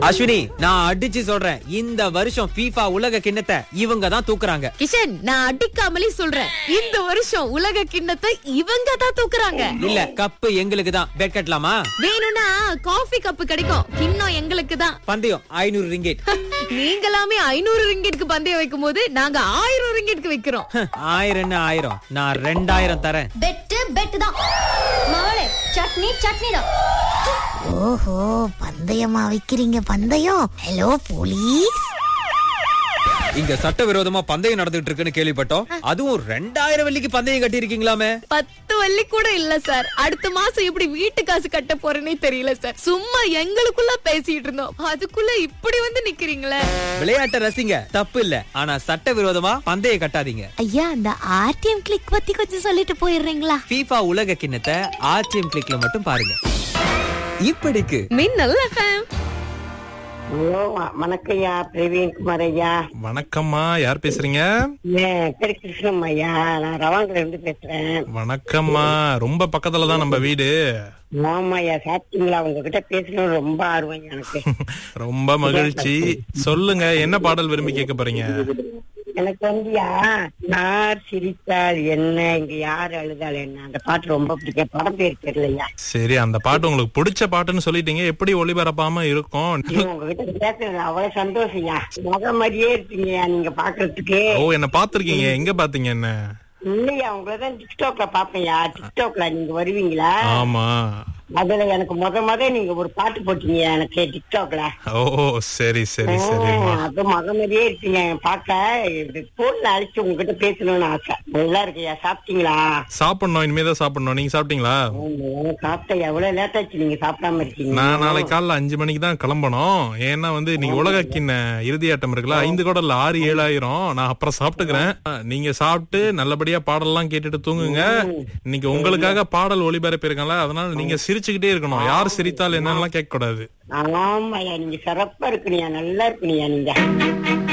அஸ்வினி நான் அடிச்சு சொல்றேன் இந்த வருஷம் FIFA உலக கிண்ணத்தை இவங்க தான் தூக்குறாங்க கிஷன் நான் அடிக்காமலே சொல்றேன் இந்த வருஷம் உலக கிண்ணத்தை இவங்க தான் தூக்குறாங்க இல்ல கப்பு எங்களுக்கு தான் பெட் கட்டலாமா வேணும்னா காஃபி கப் கிடைக்கும் கிண்ணம் எங்களுக்கு தான் பந்தயம் ஐநூறு ரிங்கெட் நீங்களாமே ஐநூறு ரிங்கெட்க்கு பந்தயம் வைக்கும் போது நாங்க ஆயிரம் ரிங்கெட்க்கு வைக்கிறோம் ஆயிரம் என்ன ஆயிரம் நான் ரெண்டாயிரம் தரேன் பெட்டு பெட்டு தான் மகளே சட்னி சட்னி தான் ஓஹோ பந்தயமா வைக்கிறீங்க பந்தயம் ஹலோ போலீஸ் இங்க சட்டவிரோதமா பந்தயம் நடந்துட்டு இருக்குன்னு கேள்விப்பட்டோம் அதுவும் ரெண்டாயிரம் வெள்ளிக்கு பந்தயம் கட்டி இருக்கீங்களாமே பத்து வள்ளி கூட இல்ல சார் அடுத்த மாசம் எப்படி வீட்டு காசு கட்ட போறேனே தெரியல சார் சும்மா எங்களுக்குள்ள பேசிட்டு இருந்தோம் அதுக்குள்ள இப்படி வந்து நிக்கிறீங்களே விளையாட்டை ரசிங்க தப்பு இல்ல ஆனா சட்டவிரோதமா பந்தயம் கட்டாதீங்க ஐயா அந்த ஆர்டிஎம் கிளிக் பத்தி கொஞ்சம் சொல்லிட்டு போயிடுறீங்களா FIFA உலக கிண்ணத்தை ஆர்டிஎம் கிளிக்ல மட்டும் பாருங்க இப்படிக்கு மின்னல் எஃப்எம் ஹலோ வணக்கம் ஐயா பிரவீன் குமார் ஐயா வணக்கம்மா யார் பேசுறீங்க ஏன் பேரு கிருஷ்ணம் ஐயா நான் ரவாங்கல இருந்து பேசுறேன் வணக்கம்மா ரொம்ப பக்கத்துல தான் நம்ம வீடு ஆமா ஐயா சாப்பிட்டீங்களா உங்ககிட்ட பேசணும் ரொம்ப ஆர்வம் எனக்கு ரொம்ப மகிழ்ச்சி சொல்லுங்க என்ன பாடல் விரும்பி கேட்க போறீங்க எனக்கு வந்துயா யார் சிரித்தால் என்ன இங்க யார் அழுதால் என்ன அந்த பாட்டு ரொம்ப பிடிக்கும் படம் பேர் தெரியலையா சரி அந்த பாட்டு உங்களுக்கு பிடிச்ச பாட்டுன்னு சொல்லிட்டீங்க எப்படி ஒளிபரப்பாம இருக்கும் ஐயோ, உங்ககிட்ட பேசுறது அவ்வளவு சந்தோஷம்யா முக மாதிரியே இருப்பீங்கய்யா நீங்க பாக்குறதுக்கு ஓ என்ன பாத்திருக்கீங்க எங்க பாத்தீங்க என்ன இல்லையா உங்களதான் டிக்டாக்ல பாப்பேன்யா டிக்டாக்ல நீங்க வருவீங்களா ஆமா அதுல எனக்கு முத முத நீங்க ஒரு பாட்டு போட்டீங்க எனக்கு டிக்டாக்ல ஓ சரி சரி சரிம்மா அது மக மாதிரியே இருக்கீங்க பார்க்க போன்ல அழைச்சு உங்ககிட்ட பேசணும்னு ஆசை நல்லா இருக்கையா சாப்பிட்டீங்களா சாப்பிடணும் இனிமேதான் சாப்பிடணும் நீங்க சாப்பிட்டீங்களா சாப்பிட்ட எவ்வளவு லேட் ஆச்சு நீங்க சாப்பிடாம இருக்கீங்க நான் நாளைக்கு காலைல அஞ்சு மணிக்கு தான் கிளம்பணும் ஏன்னா வந்து இன்னைக்கு உலக கிண்ண இறுதி ஆட்டம் இருக்குல்ல ஐந்து கூட இல்ல ஆறு ஏழாயிரம் நான் அப்புறம் சாப்பிட்டுக்கிறேன் நீங்க சாப்பிட்டு நல்லபடியா பாடல்லாம் கேட்டுட்டு தூங்குங்க இன்னைக்கு உங்களுக்காக பாடல் ஒளிபரப்பிருக்கல அதனால நீங்க சிரிச்சுக்கிட்டே இருக்கணும் யார் சிரித்தால் என்னெல்லாம் கேட்க கூடாது ஆமாய்யா நீங்க சிறப்பா இருக்கணியா நல்லா இருக்கணியா நீங்க